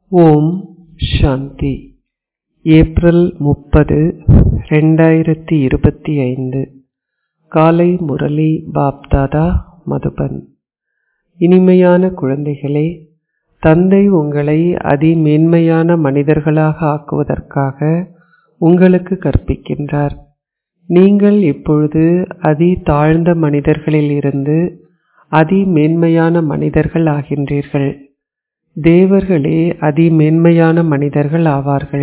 ஓம் சாந்தி April முப்பது ரெண்டாயிரத்தி இருபத்தி ஐந்து காலை முரளி பாப்தாதா மதுபன் இனிமையான குழந்தைகளே தந்தை உங்களை அதிமேன்மையான மனிதர்களாக ஆக்குவதற்காக உங்களுக்கு கற்பிக்கின்றார் நீங்கள் இப்பொழுது அதி தாழ்ந்த மனிதர்களில் இருந்து அதிமேன்மையான மனிதர்கள் ஆகின்றீர்கள் தேவர்களே அதிமேன்மையான மனிதர்கள் ஆவார்கள்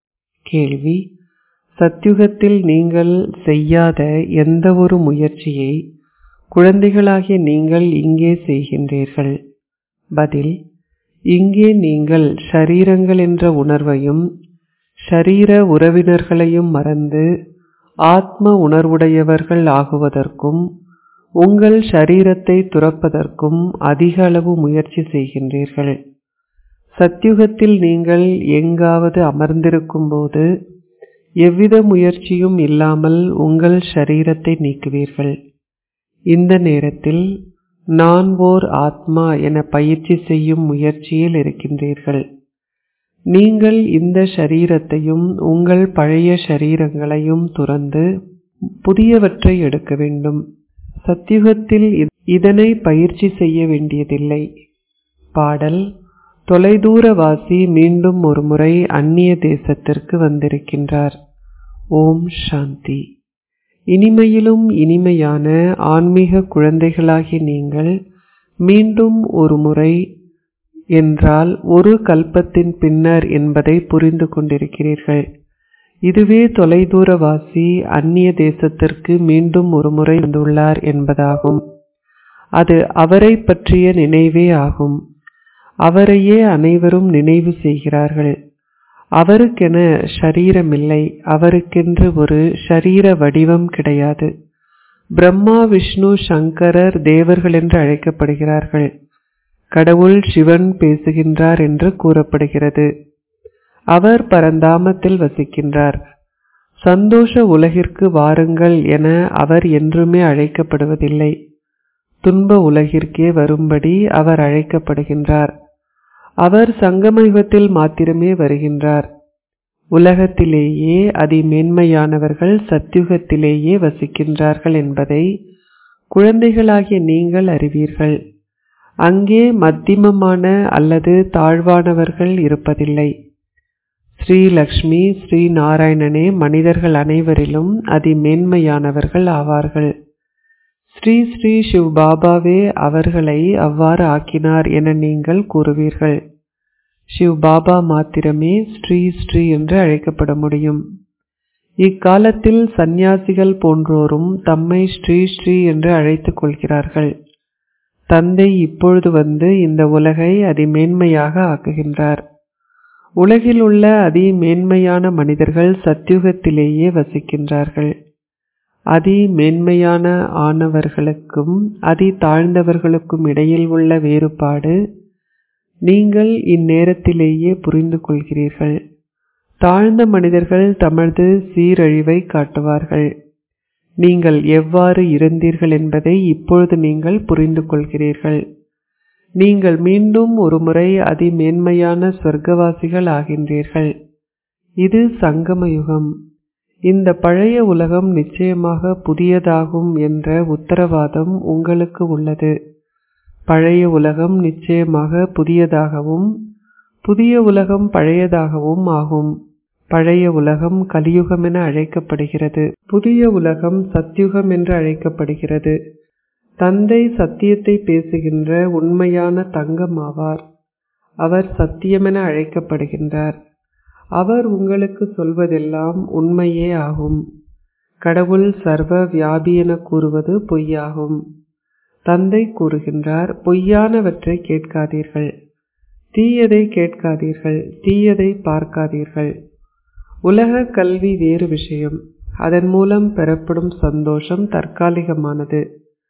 கேள்வி சத்யுகத்தில் நீங்கள் செய்யாத எந்த ஒரு முயற்சியை குழந்தைகளாகிய நீங்கள் இங்கே செய்கின்றீர்கள் பதில் இங்கே நீங்கள் ஷரீரங்கள் என்ற உணர்வையும் ஷரீர உறவினர்களையும் மறந்து ஆத்ம உணர்வுடையவர்கள் ஆகுவதற்கும் உங்கள் ஷரீரத்தை துறப்பதற்கும் அதிக அளவு முயற்சி செய்கின்றீர்கள் சத்யுகத்தில் நீங்கள் எங்காவது அமர்ந்திருக்கும் போது எவ்வித முயற்சியும் இல்லாமல் உங்கள் ஷரீரத்தை நீக்குவீர்கள் இந்த நேரத்தில் நான் ஓர் ஆத்மா என பயிற்சி செய்யும் முயற்சியில் இருக்கின்றீர்கள் நீங்கள் இந்த ஷரீரத்தையும் உங்கள் பழைய ஷரீரங்களையும் துறந்து புதியவற்றை எடுக்க வேண்டும் சத்தியுகத்தில் இதனை பயிற்சி செய்ய வேண்டியதில்லை பாடல் தொலைதூரவாசி மீண்டும் ஒருமுறை அந்நிய தேசத்திற்கு வந்திருக்கின்றார் ஓம் சாந்தி இனிமையிலும் இனிமையான ஆன்மீக குழந்தைகளாகி நீங்கள் மீண்டும் ஒரு முறை என்றால் ஒரு கல்பத்தின் பின்னர் என்பதை புரிந்து கொண்டிருக்கிறீர்கள் இதுவே தொலைதூரவாசி அந்நிய தேசத்திற்கு மீண்டும் ஒரு முறை வந்துள்ளார் என்பதாகும் அது அவரை பற்றிய நினைவே ஆகும் அவரையே அனைவரும் நினைவு செய்கிறார்கள் அவருக்கென ஷரீரமில்லை அவருக்கென்று ஒரு ஷரீர வடிவம் கிடையாது பிரம்மா விஷ்ணு சங்கரர் தேவர்கள் என்று அழைக்கப்படுகிறார்கள் கடவுள் சிவன் பேசுகின்றார் என்று கூறப்படுகிறது அவர் பரந்தாமத்தில் வசிக்கின்றார் சந்தோஷ உலகிற்கு வாருங்கள் என அவர் என்றுமே அழைக்கப்படுவதில்லை துன்ப உலகிற்கே வரும்படி அவர் அழைக்கப்படுகின்றார் அவர் சங்கமயுகத்தில் மாத்திரமே வருகின்றார் உலகத்திலேயே அதிமேன்மையானவர்கள் சத்யுகத்திலேயே வசிக்கின்றார்கள் என்பதை குழந்தைகளாகிய நீங்கள் அறிவீர்கள் அங்கே மத்தியமமான அல்லது தாழ்வானவர்கள் இருப்பதில்லை ஸ்ரீ லக்ஷ்மி ஸ்ரீ நாராயணனே மனிதர்கள் அனைவரிலும் அதிமேன்மையானவர்கள் ஆவார்கள் ஸ்ரீ ஸ்ரீ சிவ் பாபாவே அவர்களை அவ்வாறு ஆக்கினார் என நீங்கள் கூறுவீர்கள் சிவ் பாபா மாத்திரமே ஸ்ரீ ஸ்ரீ என்று அழைக்கப்பட முடியும் இக்காலத்தில் சந்நியாசிகள் போன்றோரும் தம்மை ஸ்ரீ ஸ்ரீ என்று அழைத்துக் கொள்கிறார்கள் தந்தை இப்பொழுது வந்து இந்த உலகை அதிமேன்மையாக ஆக்குகின்றார் உலகில் உள்ள அதிமேன்மையான மனிதர்கள் சத்யுகத்திலேயே வசிக்கின்றார்கள் அதி மேன்மையான ஆனவர்களுக்கும் அதி தாழ்ந்தவர்களுக்கும் இடையில் உள்ள வேறுபாடு நீங்கள் இந்நேரத்திலேயே புரிந்து கொள்கிறீர்கள் தாழ்ந்த மனிதர்கள் தமது சீரழிவை காட்டுவார்கள் நீங்கள் எவ்வாறு இருந்தீர்கள் என்பதை இப்பொழுது நீங்கள் புரிந்து கொள்கிறீர்கள் நீங்கள் மீண்டும் ஒரு முறை அதிமேன்மையான சொர்க்கவாசிகள் ஆகின்றீர்கள் இது சங்கம யுகம் இந்த பழைய உலகம் நிச்சயமாக புதியதாகும் என்ற உத்தரவாதம் உங்களுக்கு உள்ளது பழைய உலகம் நிச்சயமாக புதியதாகவும் புதிய உலகம் பழையதாகவும் ஆகும் பழைய உலகம் கலியுகம் என அழைக்கப்படுகிறது புதிய உலகம் சத்யுகம் என்று அழைக்கப்படுகிறது தந்தை சத்தியத்தை பேசுகின்ற உண்மையான தங்கம் ஆவார் அவர் சத்தியமென அழைக்கப்படுகின்றார் அவர் உங்களுக்கு சொல்வதெல்லாம் உண்மையே ஆகும் கடவுள் சர்வ வியாபி என கூறுவது பொய்யாகும் தந்தை கூறுகின்றார் பொய்யானவற்றை கேட்காதீர்கள் தீயதை கேட்காதீர்கள் தீயதை பார்க்காதீர்கள் உலக கல்வி வேறு விஷயம் அதன் மூலம் பெறப்படும் சந்தோஷம் தற்காலிகமானது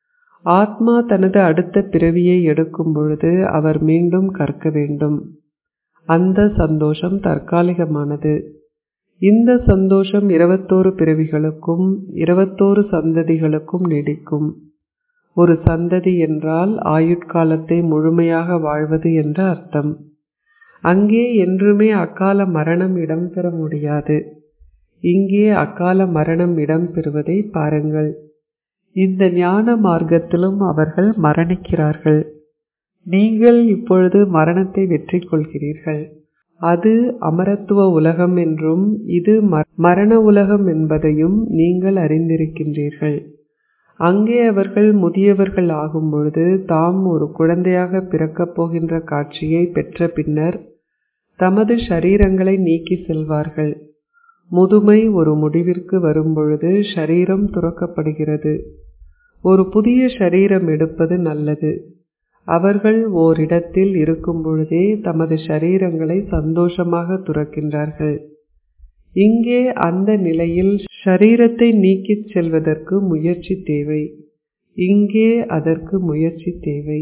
ஆத்மா தனது அடுத்த பிறவியை எடுக்கும் பொழுது அவர் மீண்டும் கற்க வேண்டும் அந்த சந்தோஷம் தற்காலிகமானது இந்த சந்தோஷம் இருபத்தோரு பிறவிகளுக்கும் இருபத்தோரு சந்ததிகளுக்கும் நீடிக்கும் ஒரு சந்ததி என்றால் ஆயுட்காலத்தை முழுமையாக வாழ்வது என்ற அர்த்தம் அங்கே என்றுமே அக்கால மரணம் இடம்பெற முடியாது இங்கே அக்கால மரணம் இடம்பெறுவதை பாருங்கள் இந்த ஞான மார்க்கத்திலும் அவர்கள் மரணிக்கிறார்கள் நீங்கள் இப்பொழுது மரணத்தை வெற்றி கொள்கிறீர்கள் அது அமரத்துவ உலகம் என்றும் இது மரண உலகம் என்பதையும் நீங்கள் அறிந்திருக்கின்றீர்கள் அங்கே அவர்கள் முதியவர்கள் ஆகும் பொழுது தாம் ஒரு குழந்தையாக பிறக்கப் போகின்ற காட்சியை பெற்ற பின்னர் தமது ஷரீரங்களை நீக்கி செல்வார்கள் முதுமை ஒரு முடிவிற்கு வரும்பொழுது ஷரீரம் துறக்கப்படுகிறது ஒரு புதிய ஷரீரம் எடுப்பது நல்லது அவர்கள் ஓரிடத்தில் இருக்கும் பொழுதே தமது ஷரீரங்களை சந்தோஷமாக துறக்கின்றார்கள் இங்கே அந்த நிலையில் ஷரீரத்தை நீக்கிச் செல்வதற்கு முயற்சி தேவை இங்கே அதற்கு முயற்சி தேவை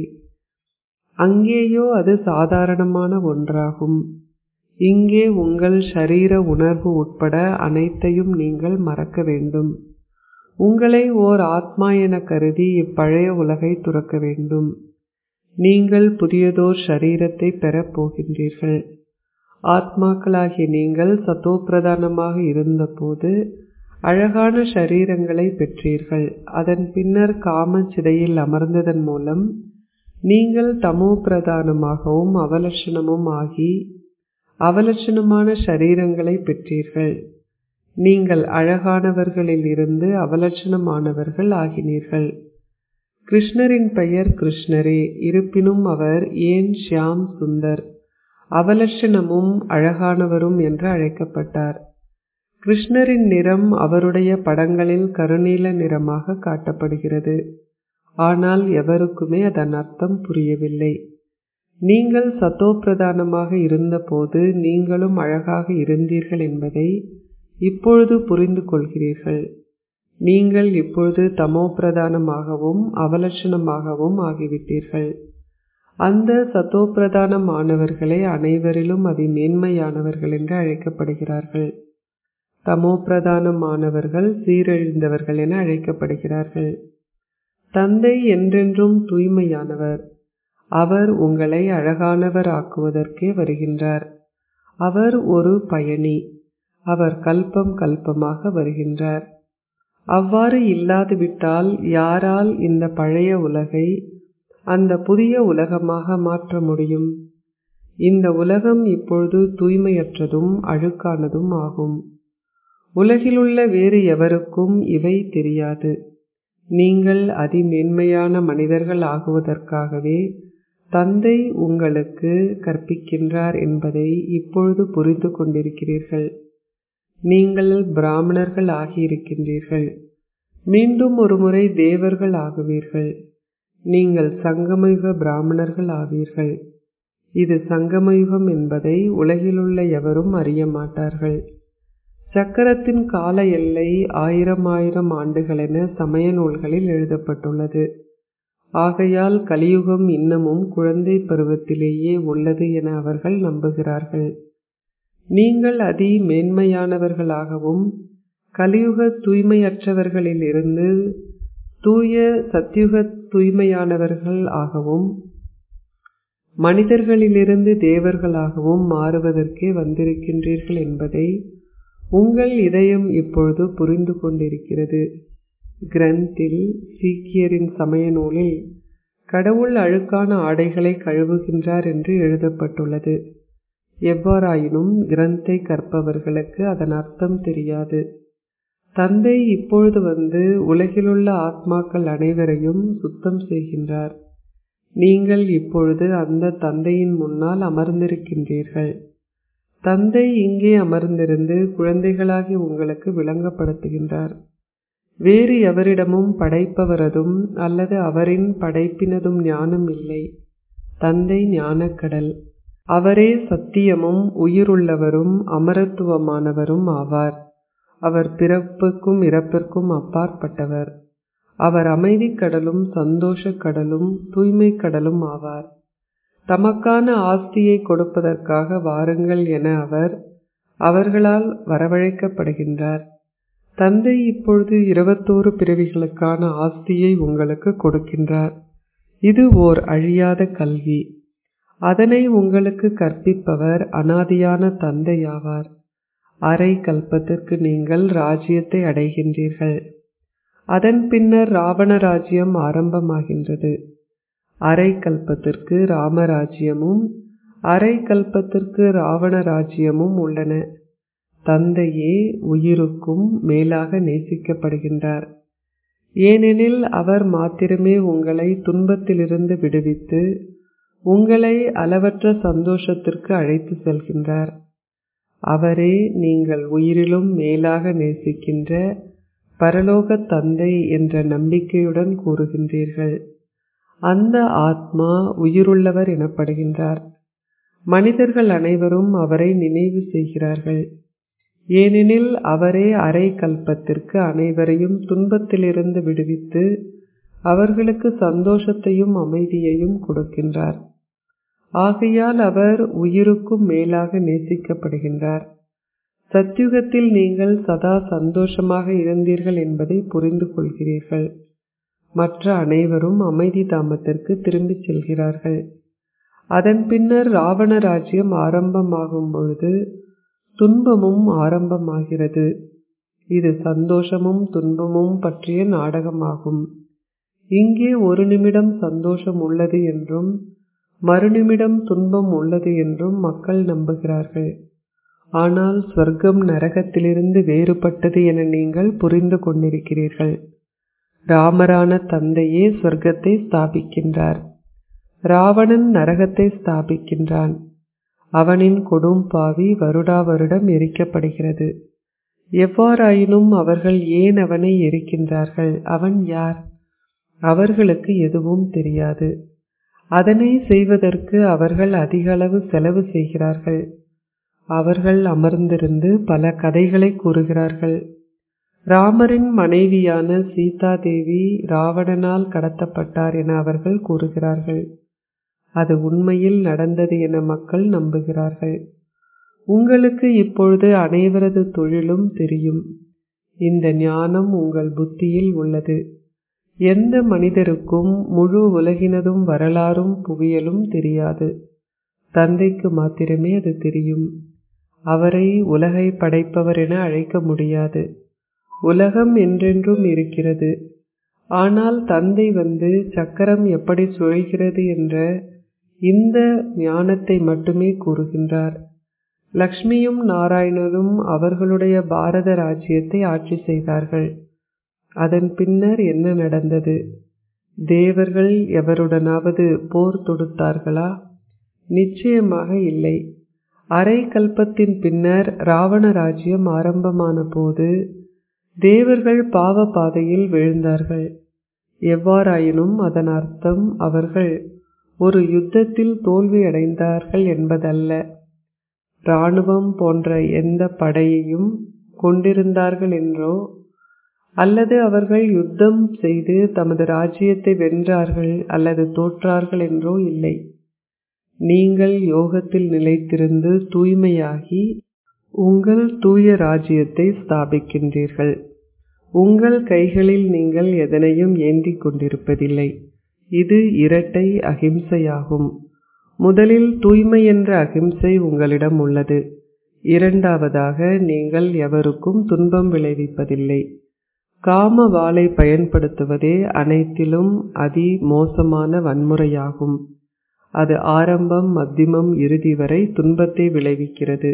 அங்கேயோ அது சாதாரணமான ஒன்றாகும் இங்கே உங்கள் ஷரீர உணர்வு உட்பட அனைத்தையும் நீங்கள் மறக்க வேண்டும் உங்களை ஓர் ஆத்மா என கருதி இப்பழைய உலகை துறக்க வேண்டும் நீங்கள் புதியதோர் ஷரீரத்தை பெறப் போகின்றீர்கள் ஆத்மாக்களாகிய நீங்கள் சத்தோப்பிரதானமாக இருந்தபோது அழகான ஷரீரங்களை பெற்றீர்கள் அதன் பின்னர் காம சிதையில் அமர்ந்ததன் மூலம் நீங்கள் தமோ பிரதானமாகவும் அவலட்சணமும் ஆகி அவலட்சணமான ஷரீரங்களை பெற்றீர்கள் நீங்கள் அழகானவர்களில் இருந்து அவலட்சணமானவர்கள் ஆகினீர்கள் கிருஷ்ணரின் பெயர் கிருஷ்ணரே இருப்பினும் அவர் ஏன் ஷியாம் சுந்தர் அவலட்சணமும் அழகானவரும் என்று அழைக்கப்பட்டார் கிருஷ்ணரின் நிறம் அவருடைய படங்களில் கருநீல நிறமாக காட்டப்படுகிறது ஆனால் எவருக்குமே அதன் அர்த்தம் புரியவில்லை நீங்கள் சத்தோப்பிரதானமாக இருந்தபோது நீங்களும் அழகாக இருந்தீர்கள் என்பதை இப்பொழுது புரிந்து கொள்கிறீர்கள் நீங்கள் இப்பொழுது தமோபிரதானமாகவும் அவலட்சணமாகவும் ஆகிவிட்டீர்கள் அந்த சத்தோப்பிரதானமானவர்களே அனைவரிலும் அதி மேன்மையானவர்கள் என்று அழைக்கப்படுகிறார்கள் தமோபிரதானமானவர்கள் சீரழிந்தவர்கள் என அழைக்கப்படுகிறார்கள் தந்தை என்றென்றும் தூய்மையானவர் அவர் உங்களை அழகானவர் ஆக்குவதற்கே வருகின்றார் அவர் ஒரு பயணி அவர் கல்பம் கல்பமாக வருகின்றார் அவ்வாறு இல்லாது விட்டால் யாரால் இந்த பழைய உலகை அந்த புதிய உலகமாக மாற்ற முடியும் இந்த உலகம் இப்பொழுது தூய்மையற்றதும் அழுக்கானதும் ஆகும் உலகிலுள்ள வேறு எவருக்கும் இவை தெரியாது நீங்கள் அதிமேன்மையான மனிதர்கள் ஆகுவதற்காகவே தந்தை உங்களுக்கு கற்பிக்கின்றார் என்பதை இப்பொழுது புரிந்து கொண்டிருக்கிறீர்கள் நீங்கள் பிராமணர்கள் ஆகியிருக்கின்றீர்கள் மீண்டும் ஒருமுறை தேவர்கள் ஆகுவீர்கள் நீங்கள் சங்கமயுக பிராமணர்கள் ஆவீர்கள் இது சங்கமயுகம் என்பதை உலகிலுள்ள எவரும் அறிய மாட்டார்கள் சக்கரத்தின் கால எல்லை ஆயிரம் ஆயிரம் ஆண்டுகளென சமய நூல்களில் எழுதப்பட்டுள்ளது ஆகையால் கலியுகம் இன்னமும் குழந்தை பருவத்திலேயே உள்ளது என அவர்கள் நம்புகிறார்கள் நீங்கள் அதி மேன்மையானவர்களாகவும் கலியுக தூய்மையற்றவர்களில் இருந்து தூய சத்தியுக தூய்மையானவர்கள் ஆகவும் மனிதர்களிலிருந்து தேவர்களாகவும் மாறுவதற்கே வந்திருக்கின்றீர்கள் என்பதை உங்கள் இதயம் இப்பொழுது புரிந்து கொண்டிருக்கிறது கிரந்தில் சீக்கியரின் சமய நூலில் கடவுள் அழுக்கான ஆடைகளை கழுவுகின்றார் என்று எழுதப்பட்டுள்ளது எவ்வாறாயினும் கிரந்தை கற்பவர்களுக்கு அதன் அர்த்தம் தெரியாது தந்தை இப்பொழுது வந்து உலகிலுள்ள ஆத்மாக்கள் அனைவரையும் சுத்தம் செய்கின்றார் நீங்கள் இப்பொழுது அந்த தந்தையின் முன்னால் அமர்ந்திருக்கின்றீர்கள் தந்தை இங்கே அமர்ந்திருந்து குழந்தைகளாகி உங்களுக்கு விளங்கப்படுத்துகின்றார் வேறு எவரிடமும் படைப்பவரதும் அல்லது அவரின் படைப்பினதும் ஞானம் இல்லை தந்தை ஞானக்கடல் அவரே சத்தியமும் உயிருள்ளவரும் அமரத்துவமானவரும் ஆவார் அவர் பிறப்புக்கும் இறப்பிற்கும் அப்பாற்பட்டவர் அவர் அமைதி கடலும் சந்தோஷ கடலும் தூய்மை கடலும் ஆவார் தமக்கான ஆஸ்தியை கொடுப்பதற்காக வாருங்கள் என அவர் அவர்களால் வரவழைக்கப்படுகின்றார் தந்தை இப்பொழுது இருபத்தோரு பிறவிகளுக்கான ஆஸ்தியை உங்களுக்கு கொடுக்கின்றார் இது ஓர் அழியாத கல்வி அதனை உங்களுக்கு கற்பிப்பவர் அனாதியான தந்தையாவார் அரை கல்பத்திற்கு நீங்கள் ராஜ்யத்தை அடைகின்றீர்கள் அதன் பின்னர் ராவண ராஜ்யம் ஆரம்பமாகின்றது அரை கல்பத்திற்கு ராமராஜ்யமும் அரை கல்பத்திற்கு ராவண ராஜ்யமும் உள்ளன தந்தையே உயிருக்கும் மேலாக நேசிக்கப்படுகின்றார் ஏனெனில் அவர் மாத்திரமே உங்களை துன்பத்திலிருந்து விடுவித்து உங்களை அளவற்ற சந்தோஷத்திற்கு அழைத்து செல்கின்றார் அவரே நீங்கள் உயிரிலும் மேலாக நேசிக்கின்ற பரலோக தந்தை என்ற நம்பிக்கையுடன் கூறுகின்றீர்கள் அந்த ஆத்மா உயிருள்ளவர் எனப்படுகின்றார் மனிதர்கள் அனைவரும் அவரை நினைவு செய்கிறார்கள் ஏனெனில் அவரே அரை கல்பத்திற்கு அனைவரையும் துன்பத்திலிருந்து விடுவித்து அவர்களுக்கு சந்தோஷத்தையும் அமைதியையும் கொடுக்கின்றார் ஆகையால் அவர் உயிருக்கும் மேலாக நேசிக்கப்படுகின்றார் சத்யுகத்தில் நீங்கள் சதா சந்தோஷமாக இருந்தீர்கள் என்பதை புரிந்து கொள்கிறீர்கள் மற்ற அனைவரும் அமைதி தாமத்திற்கு திரும்பிச் செல்கிறார்கள் அதன் பின்னர் ராவண ராஜ்யம் ஆரம்பமாகும் பொழுது துன்பமும் ஆரம்பமாகிறது இது சந்தோஷமும் துன்பமும் பற்றிய நாடகமாகும் இங்கே ஒரு நிமிடம் சந்தோஷம் உள்ளது என்றும் மறுநிமிடம் துன்பம் உள்ளது என்றும் மக்கள் நம்புகிறார்கள் ஆனால் ஸ்வர்க்கம் நரகத்திலிருந்து வேறுபட்டது என நீங்கள் புரிந்து கொண்டிருக்கிறீர்கள் ராமரான தந்தையே சொர்க்கத்தை ஸ்தாபிக்கின்றார் ராவணன் நரகத்தை ஸ்தாபிக்கின்றான் அவனின் கொடும் பாவி வருடா வருடம் எரிக்கப்படுகிறது எவ்வாறாயினும் அவர்கள் ஏன் அவனை எரிக்கின்றார்கள் அவன் யார் அவர்களுக்கு எதுவும் தெரியாது அதனை செய்வதற்கு அவர்கள் அதிக அளவு செலவு செய்கிறார்கள் அவர்கள் அமர்ந்திருந்து பல கதைகளை கூறுகிறார்கள் ராமரின் மனைவியான சீதா தேவி ராவணனால் கடத்தப்பட்டார் என அவர்கள் கூறுகிறார்கள் அது உண்மையில் நடந்தது என மக்கள் நம்புகிறார்கள் உங்களுக்கு இப்பொழுது அனைவரது தொழிலும் தெரியும் இந்த ஞானம் உங்கள் புத்தியில் உள்ளது எந்த மனிதருக்கும் முழு உலகினதும் வரலாறும் புவியலும் தெரியாது தந்தைக்கு மாத்திரமே அது தெரியும் அவரை உலகை படைப்பவர் என அழைக்க முடியாது உலகம் என்றென்றும் இருக்கிறது ஆனால் தந்தை வந்து சக்கரம் எப்படி சுழல்கிறது என்ற இந்த ஞானத்தை மட்டுமே கூறுகின்றார் லக்ஷ்மியும் நாராயணனும் அவர்களுடைய பாரத ராஜ்யத்தை ஆட்சி செய்தார்கள் அதன் பின்னர் என்ன நடந்தது தேவர்கள் எவருடனாவது போர் தொடுத்தார்களா நிச்சயமாக இல்லை அரை கல்பத்தின் பின்னர் ராவண ராஜ்யம் ஆரம்பமான போது தேவர்கள் பாவ பாதையில் விழுந்தார்கள் எவ்வாறாயினும் அதன் அர்த்தம் அவர்கள் ஒரு யுத்தத்தில் தோல்வியடைந்தார்கள் என்பதல்ல இராணுவம் போன்ற எந்த படையையும் கொண்டிருந்தார்கள் என்றோ அல்லது அவர்கள் யுத்தம் செய்து தமது ராஜ்யத்தை வென்றார்கள் அல்லது தோற்றார்கள் என்றோ இல்லை நீங்கள் யோகத்தில் நிலைத்திருந்து தூய்மையாகி உங்கள் தூய ராஜ்யத்தை ஸ்தாபிக்கின்றீர்கள் உங்கள் கைகளில் நீங்கள் எதனையும் ஏந்திக் கொண்டிருப்பதில்லை இது இரட்டை அகிம்சையாகும் முதலில் தூய்மை என்ற அகிம்சை உங்களிடம் உள்ளது இரண்டாவதாக நீங்கள் எவருக்கும் துன்பம் விளைவிப்பதில்லை காம வாளை பயன்படுத்துவதே அனைத்திலும் அதி மோசமான வன்முறையாகும் அது ஆரம்பம் மத்தியமம் இறுதி வரை துன்பத்தை விளைவிக்கிறது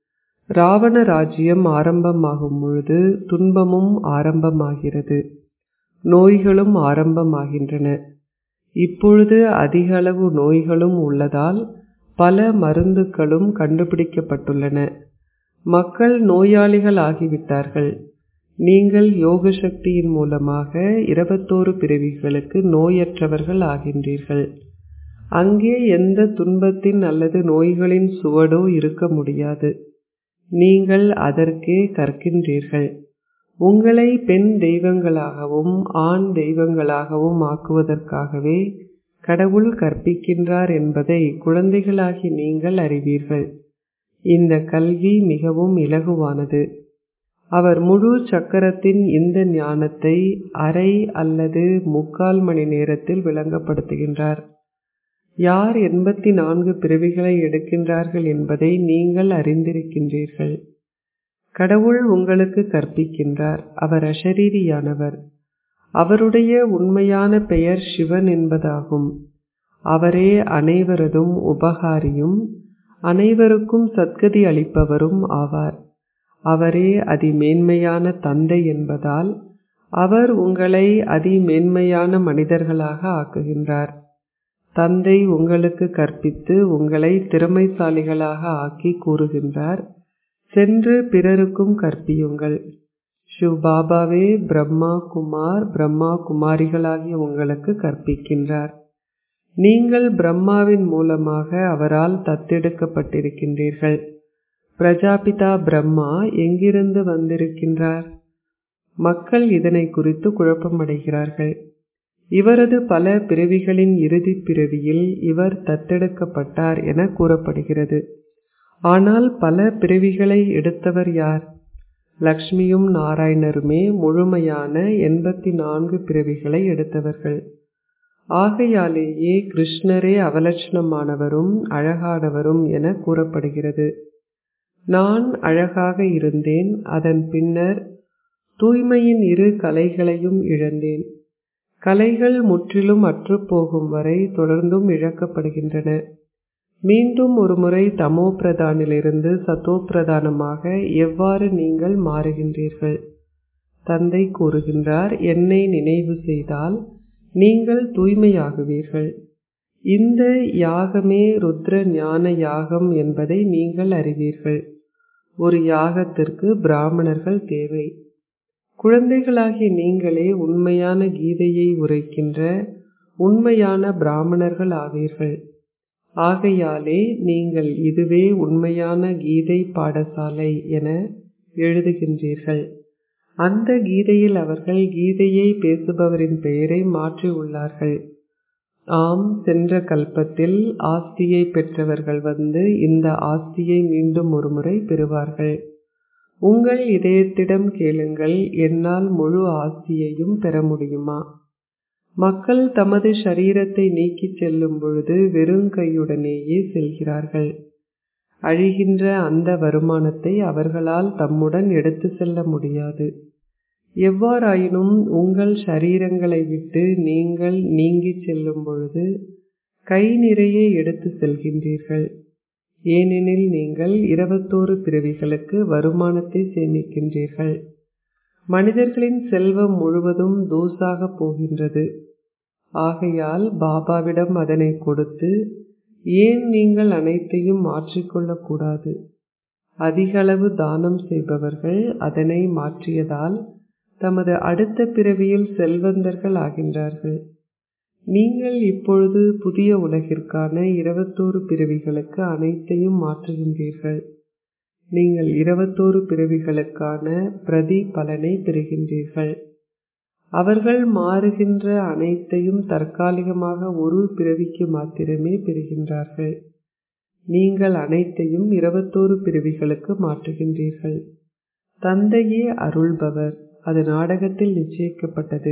ராவண ராஜ்யம் ஆரம்பமாகும் பொழுது துன்பமும் ஆரம்பமாகிறது நோய்களும் ஆரம்பமாகின்றன இப்பொழுது அதிக அளவு நோய்களும் உள்ளதால் பல மருந்துகளும் கண்டுபிடிக்கப்பட்டுள்ளன மக்கள் நோயாளிகள் ஆகிவிட்டார்கள் நீங்கள் யோக சக்தியின் மூலமாக இருபத்தோரு பிறவிகளுக்கு நோயற்றவர்கள் ஆகின்றீர்கள் அங்கே எந்த துன்பத்தின் அல்லது நோய்களின் சுவடோ இருக்க முடியாது நீங்கள் அதற்கே கற்கின்றீர்கள் உங்களை பெண் தெய்வங்களாகவும் ஆண் தெய்வங்களாகவும் ஆக்குவதற்காகவே கடவுள் கற்பிக்கின்றார் என்பதை குழந்தைகளாகி நீங்கள் அறிவீர்கள் இந்த கல்வி மிகவும் இலகுவானது அவர் முழு சக்கரத்தின் இந்த ஞானத்தை அரை அல்லது முக்கால் மணி நேரத்தில் விளங்கப்படுத்துகின்றார் யார் எண்பத்தி நான்கு பிறவிகளை எடுக்கின்றார்கள் என்பதை நீங்கள் அறிந்திருக்கின்றீர்கள் கடவுள் உங்களுக்கு கற்பிக்கின்றார் அவர் அஷரீரியானவர் அவருடைய உண்மையான பெயர் சிவன் என்பதாகும் அவரே அனைவரதும் உபகாரியும் அனைவருக்கும் சத்கதி அளிப்பவரும் ஆவார் அவரே அதிமேன்மையான தந்தை என்பதால் அவர் உங்களை அதிமேன்மையான மனிதர்களாக ஆக்குகின்றார் தந்தை உங்களுக்கு கற்பித்து உங்களை திறமைசாலிகளாக ஆக்கி கூறுகின்றார் சென்று பிறருக்கும் கற்பியுங்கள் ஷிவ் பாபாவே பிரம்மா குமார் பிரம்மா குமாரிகளாகிய உங்களுக்கு கற்பிக்கின்றார் நீங்கள் பிரம்மாவின் மூலமாக அவரால் தத்தெடுக்கப்பட்டிருக்கின்றீர்கள் பிரஜாபிதா பிரம்மா எங்கிருந்து வந்திருக்கின்றார் மக்கள் இதனை குறித்து குழப்பமடைகிறார்கள் இவரது பல பிறவிகளின் இறுதி பிறவியில் இவர் தத்தெடுக்கப்பட்டார் என கூறப்படுகிறது ஆனால் பல பிறவிகளை எடுத்தவர் யார் லக்ஷ்மியும் நாராயணருமே முழுமையான எண்பத்தி நான்கு பிறவிகளை எடுத்தவர்கள் ஆகையாலேயே கிருஷ்ணரே அவலட்சணமானவரும் அழகானவரும் என கூறப்படுகிறது நான் அழகாக இருந்தேன் அதன் பின்னர் தூய்மையின் இரு கலைகளையும் இழந்தேன் கலைகள் முற்றிலும் அற்றுப்போகும் வரை தொடர்ந்தும் இழக்கப்படுகின்றன மீண்டும் ஒருமுறை தமோ பிரதானிலிருந்து சத்தோ பிரதானமாக எவ்வாறு நீங்கள் மாறுகின்றீர்கள் தந்தை கூறுகின்றார் என்னை நினைவு செய்தால் நீங்கள் தூய்மையாகுவீர்கள் இந்த யாகமே ருத்ர ஞான யாகம் என்பதை நீங்கள் அறிவீர்கள் ஒரு யாகத்திற்கு பிராமணர்கள் தேவை குழந்தைகளாகிய நீங்களே உண்மையான கீதையை உரைக்கின்ற உண்மையான பிராமணர்கள் ஆவீர்கள் ஆகையாலே நீங்கள் இதுவே உண்மையான கீதை பாடசாலை என எழுதுகின்றீர்கள் அந்த கீதையில் அவர்கள் கீதையை பேசுபவரின் பெயரை மாற்றி உள்ளார்கள் ஆம் சென்ற கல்பத்தில் ஆஸ்தியை பெற்றவர்கள் வந்து இந்த ஆஸ்தியை மீண்டும் ஒருமுறை பெறுவார்கள் உங்கள் இதயத்திடம் கேளுங்கள் என்னால் முழு ஆஸ்தியையும் பெற முடியுமா மக்கள் தமது சரீரத்தை நீக்கிச் செல்லும் பொழுது வெறும் கையுடனேயே செல்கிறார்கள் அழிகின்ற அந்த வருமானத்தை அவர்களால் தம்முடன் எடுத்து செல்ல முடியாது எவ்வாறாயினும் உங்கள் சரீரங்களை விட்டு நீங்கள் நீங்கிச் செல்லும் பொழுது கை நிறைய எடுத்து செல்கின்றீர்கள் ஏனெனில் நீங்கள் இருபத்தோரு பிறவிகளுக்கு வருமானத்தை சேமிக்கின்றீர்கள் மனிதர்களின் செல்வம் முழுவதும் தூசாக போகின்றது ஆகையால் பாபாவிடம் அதனை கொடுத்து ஏன் நீங்கள் அனைத்தையும் மாற்றிக்கொள்ளக்கூடாது அதிகளவு தானம் செய்பவர்கள் அதனை மாற்றியதால் தமது அடுத்த பிறவியில் செல்வந்தர்கள் ஆகின்றார்கள் நீங்கள் இப்பொழுது புதிய உலகிற்கான இருபத்தோரு பிறவிகளுக்கு அனைத்தையும் மாற்றுகின்றீர்கள் நீங்கள் இருபத்தோரு பிறவிகளுக்கான பிரதி பலனை பெறுகின்றீர்கள் அவர்கள் மாறுகின்ற அனைத்தையும் தற்காலிகமாக ஒரு பிறவிக்கு மாத்திரமே பெறுகின்றார்கள் நீங்கள் அனைத்தையும் இருபத்தோரு பிறவிகளுக்கு மாற்றுகின்றீர்கள் தந்தையே அருள்பவர் அது நாடகத்தில் நிச்சயிக்கப்பட்டது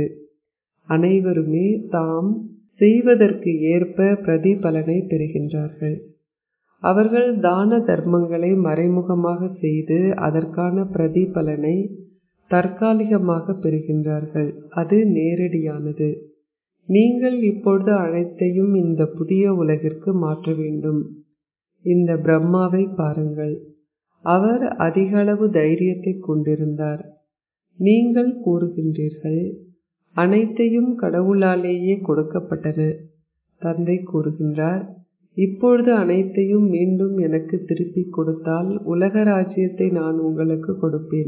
அனைவருமே தாம் செய்வதற்கு ஏற்ப பிரதிபலனை பெறுகின்றார்கள் அவர்கள் தான தர்மங்களை மறைமுகமாக செய்து அதற்கான பிரதிபலனை தற்காலிகமாக பெறுகின்றார்கள் அது நேரடியானது நீங்கள் இப்பொழுது அனைத்தையும் இந்த புதிய உலகிற்கு மாற்ற வேண்டும் இந்த பிரம்மாவை பாருங்கள் அவர் அதிகளவு தைரியத்தை கொண்டிருந்தார் நீங்கள் கூறுகின்றீர்கள் அனைத்தையும் கடவுளாலேயே கொடுக்கப்பட்டன தந்தை கூறுகின்றார் இப்பொழுது அனைத்தையும் மீண்டும் எனக்கு திருப்பி கொடுத்தால் உலக ராஜ்யத்தை நான் உங்களுக்கு கொடுப்பேன்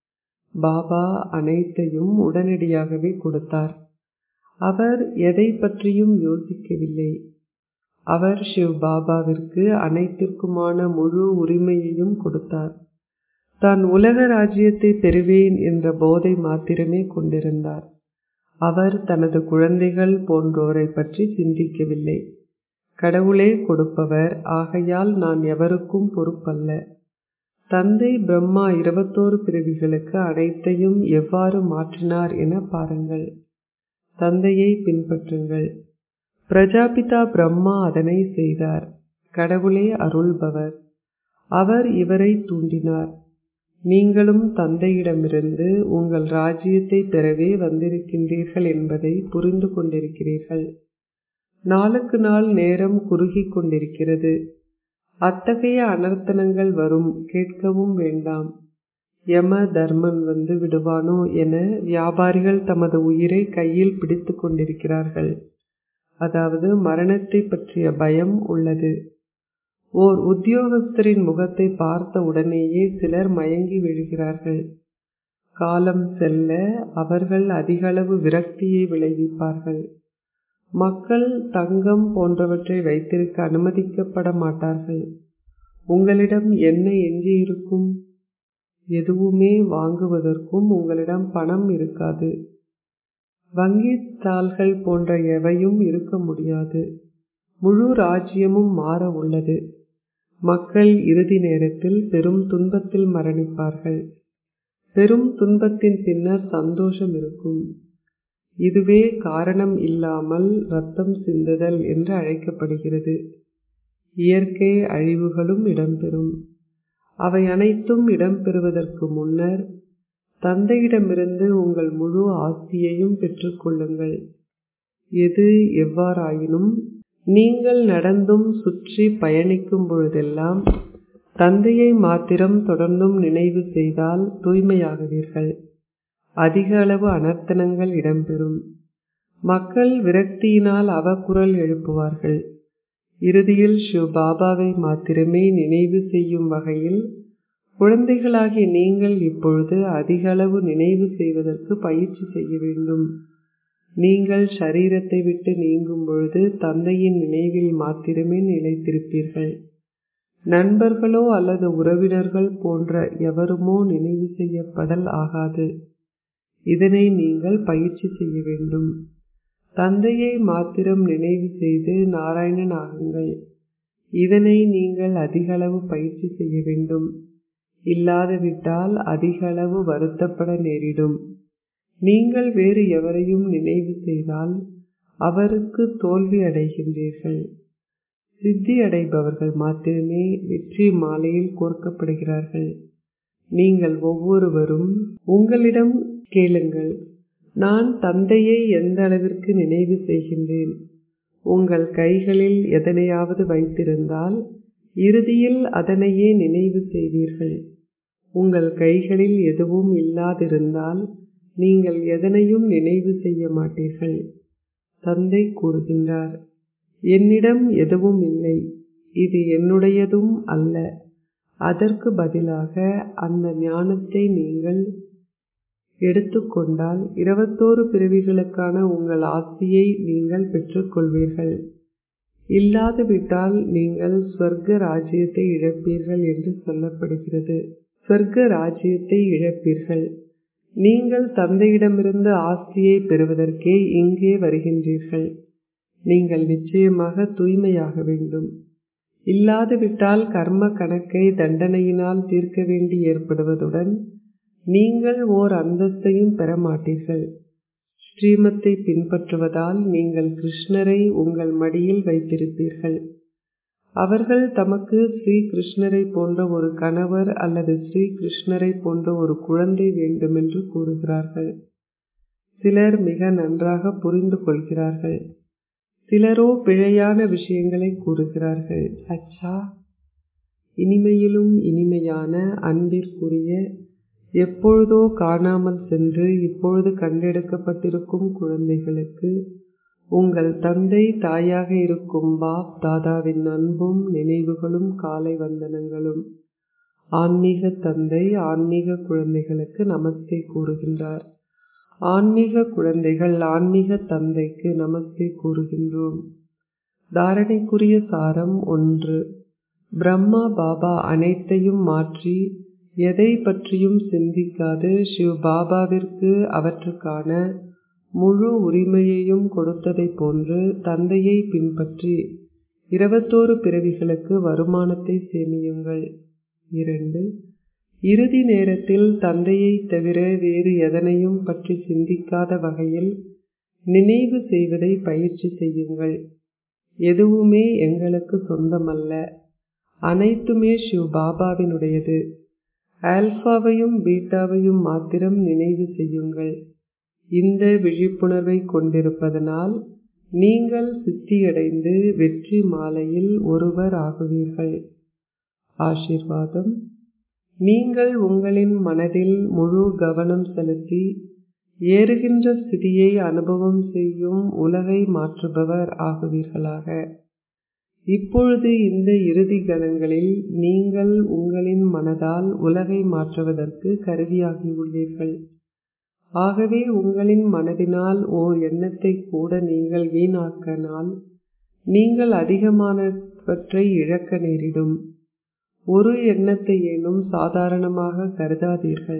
பாபா அனைத்தையும் உடனடியாகவே கொடுத்தார் அவர் எதை பற்றியும் யோசிக்கவில்லை அவர் சிவ் பாபாவிற்கு அனைத்திற்குமான முழு உரிமையையும் கொடுத்தார் தான் உலக ராஜ்யத்தை பெறுவேன் என்ற போதை மாத்திரமே கொண்டிருந்தார் அவர் தனது குழந்தைகள் போன்றோரை பற்றி சிந்திக்கவில்லை கடவுளே கொடுப்பவர் ஆகையால் நான் எவருக்கும் பொறுப்பல்ல தந்தை பிரம்மா இருபத்தோரு பிறவிகளுக்கு அனைத்தையும் எவ்வாறு மாற்றினார் என பாருங்கள் தந்தையை பின்பற்றுங்கள் பிரஜாபிதா பிரம்மா அதனை செய்தார் கடவுளே அருள்பவர் அவர் இவரை தூண்டினார் நீங்களும் தந்தையிடமிருந்து உங்கள் ராஜ்யத்தை பெறவே வந்திருக்கின்றீர்கள் என்பதை புரிந்து கொண்டிருக்கிறீர்கள் நாளுக்கு நாள் நேரம் குறுகிக் கொண்டிருக்கிறது அத்தகைய அனர்த்தனங்கள் வரும் கேட்கவும் வேண்டாம் யம தர்மன் வந்து விடுவானோ என வியாபாரிகள் தமது உயிரை கையில் பிடித்து கொண்டிருக்கிறார்கள் அதாவது மரணத்தை பற்றிய பயம் உள்ளது ஓர் உத்தியோகஸ்தரின் முகத்தை பார்த்த உடனேயே சிலர் மயங்கி விழுகிறார்கள் காலம் செல்ல அவர்கள் அதிகளவு விரக்தியை விளைவிப்பார்கள் மக்கள் தங்கம் போன்றவற்றை வைத்திருக்க அனுமதிக்கப்பட மாட்டார்கள் உங்களிடம் என்ன எஞ்சியிருக்கும் எதுவுமே வாங்குவதற்கும் உங்களிடம் பணம் இருக்காது வங்கி தாள்கள் போன்ற எவையும் இருக்க முடியாது முழு ராஜ்யமும் மாற உள்ளது மக்கள் இறுதி நேரத்தில் பெரும் துன்பத்தில் மரணிப்பார்கள் பெரும் துன்பத்தின் பின்னர் சந்தோஷம் இருக்கும் இதுவே காரணம் இல்லாமல் ரத்தம் சிந்துதல் என்று அழைக்கப்படுகிறது இயற்கை அழிவுகளும் இடம்பெறும் அவை அனைத்தும் இடம்பெறுவதற்கு முன்னர் தந்தையிடமிருந்து உங்கள் முழு ஆஸ்தியையும் பெற்றுக்கொள்ளுங்கள் எது எவ்வாறாயினும் நீங்கள் நடந்தும் சுற்றி பயணிக்கும் பொழுதெல்லாம் தந்தையை மாத்திரம் தொடர்ந்தும் நினைவு செய்தால் தூய்மையாகுவீர்கள் அதிக அளவு அனர்த்தனங்கள் இடம்பெறும் மக்கள் விரக்தியினால் அவக்குரல் எழுப்புவார்கள் இறுதியில் ஷிவ் பாபாவை மாத்திரமே நினைவு செய்யும் வகையில் குழந்தைகளாகிய நீங்கள் இப்பொழுது அதிக அளவு நினைவு செய்வதற்கு பயிற்சி செய்ய வேண்டும் நீங்கள் சரீரத்தை விட்டு நீங்கும் பொழுது தந்தையின் நினைவில் மாத்திரமே நிலைத்திருப்பீர்கள் நண்பர்களோ அல்லது உறவினர்கள் போன்ற எவருமோ நினைவு செய்யப்படல் ஆகாது இதனை நீங்கள் பயிற்சி செய்ய வேண்டும் தந்தையை மாத்திரம் நினைவு செய்து நாராயணன் ஆகுங்கள் இதனை நீங்கள் அதிகளவு பயிற்சி செய்ய வேண்டும் இல்லாதுவிட்டால் அதிக அளவு வருத்தப்பட நேரிடும் நீங்கள் வேறு எவரையும் நினைவு செய்தால் அவருக்கு தோல்வி அடைகின்றீர்கள் சித்தி அடைபவர்கள் மாத்திரமே வெற்றி மாலையில் கோர்க்கப்படுகிறார்கள் நீங்கள் ஒவ்வொருவரும் உங்களிடம் கேளுங்கள் நான் தந்தையை எந்த அளவிற்கு நினைவு செய்கின்றேன் உங்கள் கைகளில் எதனையாவது வைத்திருந்தால் இறுதியில் அதனையே நினைவு செய்வீர்கள் உங்கள் கைகளில் எதுவும் இல்லாதிருந்தால் நீங்கள் எதனையும் நினைவு செய்ய மாட்டீர்கள் தந்தை கூறுகின்றார் என்னிடம் எதுவும் இல்லை இது என்னுடையதும் அல்ல அதற்கு பதிலாக அந்த ஞானத்தை நீங்கள் எடுத்துக்கொண்டால் இருபத்தோரு பிறவிகளுக்கான உங்கள் ஆஸ்தியை நீங்கள் பெற்றுக்கொள்வீர்கள் இல்லாது விட்டால் நீங்கள் ஸ்வர்க்க ராஜ்யத்தை இழப்பீர்கள் என்று சொல்லப்படுகிறது ஸ்வர்க்க ராஜ்யத்தை இழப்பீர்கள் நீங்கள் தந்தையிடமிருந்து ஆஸ்தியை பெறுவதற்கே இங்கே வருகின்றீர்கள் நீங்கள் நிச்சயமாக தூய்மையாக வேண்டும் இல்லாது விட்டால் கர்ம கணக்கை தண்டனையினால் தீர்க்க வேண்டி ஏற்படுவதுடன் நீங்கள் ஓர் அந்தஸ்தையும் பெற மாட்டீர்கள் ஸ்ரீமத்தை பின்பற்றுவதால் நீங்கள் கிருஷ்ணரை உங்கள் மடியில் வைத்திருப்பீர்கள் அவர்கள் தமக்கு ஸ்ரீ கிருஷ்ணரை போன்ற ஒரு கணவர் அல்லது ஸ்ரீ கிருஷ்ணரை போன்ற ஒரு குழந்தை வேண்டுமென்று கூறுகிறார்கள் சிலர் மிக நன்றாக புரிந்து கொள்கிறார்கள் சிலரோ பிழையான விஷயங்களை கூறுகிறார்கள் அச்சா இனிமையிலும் இனிமையான அன்பிற்குரிய எப்பொழுதோ காணாமல் சென்று இப்பொழுது கண்டெடுக்கப்பட்டிருக்கும் குழந்தைகளுக்கு உங்கள் தந்தை தாயாக இருக்கும் பாப் தாதாவின் அன்பும் நினைவுகளும் காலை வந்தனங்களும் ஆன்மீக தந்தை ஆன்மீக குழந்தைகளுக்கு நமஸ்தே கூறுகின்றார் ஆன்மீக குழந்தைகள் ஆன்மீக தந்தைக்கு நமஸ்தே கூறுகின்றோம் தாரணைக்குரிய சாரம் ஒன்று பிரம்மா பாபா அனைத்தையும் மாற்றி எதை பற்றியும் சிந்திக்காது சிவ் பாபாவிற்கு அவற்றுக்கான முழு உரிமையையும் கொடுத்ததை போன்று தந்தையை பின்பற்றி இருபத்தோரு பிறவிகளுக்கு வருமானத்தை சேமியுங்கள் இரண்டு இறுதி நேரத்தில் தந்தையை தவிர வேறு எதனையும் பற்றி சிந்திக்காத வகையில் நினைவு செய்வதை பயிற்சி செய்யுங்கள் எதுவுமே எங்களுக்கு சொந்தமல்ல அனைத்துமே சிவ் பாபாவினுடையது ஆல்பாவையும் பீட்டாவையும் மாத்திரம் நினைவு செய்யுங்கள் இந்த விழிப்புணர்வை கொண்டிருப்பதனால் நீங்கள் சித்தியடைந்து வெற்றி மாலையில் ஒருவர் ஆகுவீர்கள் ஆசிர்வாதம் நீங்கள் உங்களின் மனதில் முழு கவனம் செலுத்தி ஏறுகின்ற ஸ்திதியை அனுபவம் செய்யும் உலகை மாற்றுபவர் ஆகுவீர்களாக இப்பொழுது இந்த இறுதி கணங்களில் நீங்கள் உங்களின் மனதால் உலகை மாற்றுவதற்கு கருவியாகியுள்ளீர்கள் ஆகவே உங்களின் மனதினால் ஓர் எண்ணத்தை கூட நீங்கள் வீணாக்கினால் நீங்கள் அதிகமானவற்றை இழக்க நேரிடும் ஒரு எண்ணத்தை ஏனும் சாதாரணமாக கருதாதீர்கள்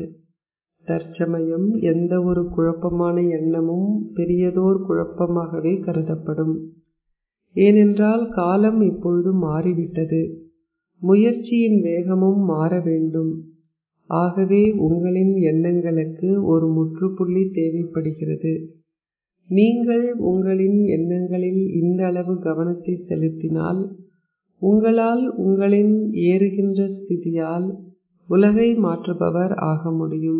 தற்சமயம் எந்த ஒரு குழப்பமான எண்ணமும் பெரியதோர் குழப்பமாகவே கருதப்படும் ஏனென்றால் காலம் இப்பொழுது மாறிவிட்டது முயற்சியின் வேகமும் மாற வேண்டும் ஆகவே உங்களின் எண்ணங்களுக்கு ஒரு முற்றுப்புள்ளி தேவைப்படுகிறது நீங்கள் உங்களின் எண்ணங்களில் இந்த அளவு கவனத்தை செலுத்தினால் உங்களால் உங்களின் ஏறுகின்ற ஸ்திதியால் உலகை மாற்றுபவர் ஆக முடியும்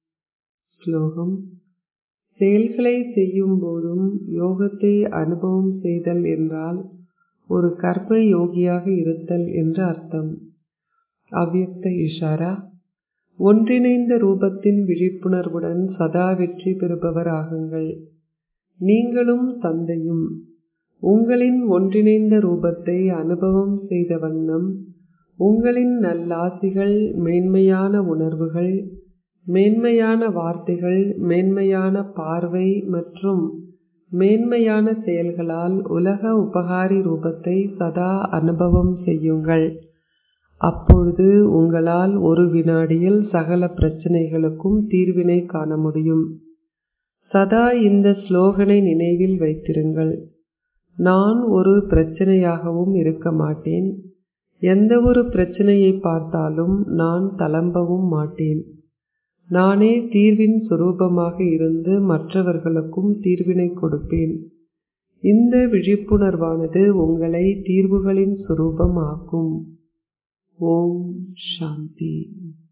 ஸ்லோகம் செயல்களை செய்யும் போதும் யோகத்தை அனுபவம் செய்தல் என்றால் ஒரு கர்ப்ப யோகியாக இருத்தல் என்று அர்த்தம் அவ்யக்த இஷாரா ஒன்றிணைந்த ரூபத்தின் விழிப்புணர்வுடன் சதா வெற்றி பெறுபவர் ஆகுங்கள் நீங்களும் தந்தையும் உங்களின் ஒன்றிணைந்த ரூபத்தை அனுபவம் செய்த வண்ணம் உங்களின் நல்லாசிகள் மேன்மையான உணர்வுகள் மேன்மையான வார்த்தைகள் மேன்மையான பார்வை மற்றும் மேன்மையான செயல்களால் உலக உபகாரி ரூபத்தை சதா அனுபவம் செய்யுங்கள் அப்பொழுது உங்களால் ஒரு வினாடியில் சகல பிரச்சனைகளுக்கும் தீர்வினை காண முடியும் சதா இந்த ஸ்லோகனை நினைவில் வைத்திருங்கள் நான் ஒரு பிரச்சனையாகவும் இருக்க மாட்டேன் எந்த ஒரு பிரச்சனையை பார்த்தாலும் நான் தளம்பவும் மாட்டேன் நானே தீர்வின் சுரூபமாக இருந்து மற்றவர்களுக்கும் தீர்வினை கொடுப்பேன் இந்த விழிப்புணர்வானது உங்களை தீர்வுகளின் சுரூபம் ஆக்கும் ஓம் சாந்தி